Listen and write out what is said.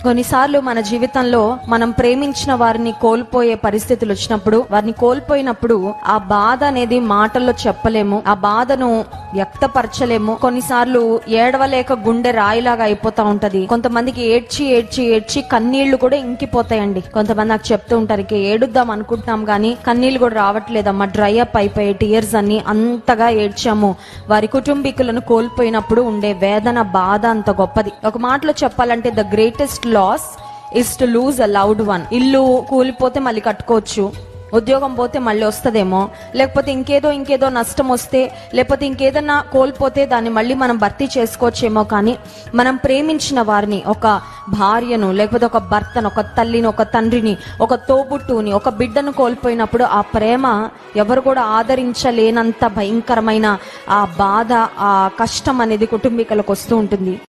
కొన్నిసార్లు మన జీవితంలో మనం ప్రేమించిన వారిని కోల్పోయే పరిస్థితులు వచ్చినప్పుడు వారిని కోల్పోయినప్పుడు ఆ బాధ అనేది మాటల్లో చెప్పలేము ఆ బాధను వ్యక్తపరచలేము కొన్నిసార్లు ఏడవలేక గుండె రాయిలాగా అయిపోతా ఉంటది కొంతమందికి ఏడ్చి ఏడ్చి ఏడ్చి కన్నీళ్లు కూడా ఇంకిపోతాయండి కొంతమంది నాకు చెప్తూ ఉంటారు ఇక ఏడుద్దాం అనుకుంటున్నాం కానీ కన్నీళ్లు కూడా రావట్లేదమ్మా డ్రై అప్ అయిపోయే టీయర్స్ అన్ని అంతగా ఏడ్చాము వారి కుటుంబీకులను కోల్పోయినప్పుడు ఉండే వేదన బాధ అంత గొప్పది ఒక మాటలో చెప్పాలంటే the greatest loss is to lose a loved one ఇల్లు కూలిపోతే మళ్ళీ కట్టుకోవచ్చు ఉద్యోగం పోతే మళ్ళీ వస్తుందేమో లేకపోతే ఇంకేదో ఇంకేదో నష్టం వస్తే లేకపోతే ఇంకేదన్నా కోల్పోతే దాన్ని మళ్ళీ మనం భర్తీ చేసుకోవచ్చేమో కానీ మనం ప్రేమించిన వారిని ఒక భార్యను లేకపోతే ఒక భర్తను ఒక తల్లిని ఒక తండ్రిని ఒక తోబుట్టుని ఒక బిడ్డను కోల్పోయినప్పుడు ఆ ప్రేమ ఎవరు కూడా ఆదరించలేనంత భయంకరమైన ఆ బాధ ఆ కష్టం అనేది కుటుంబీకులకు వస్తూ ఉంటుంది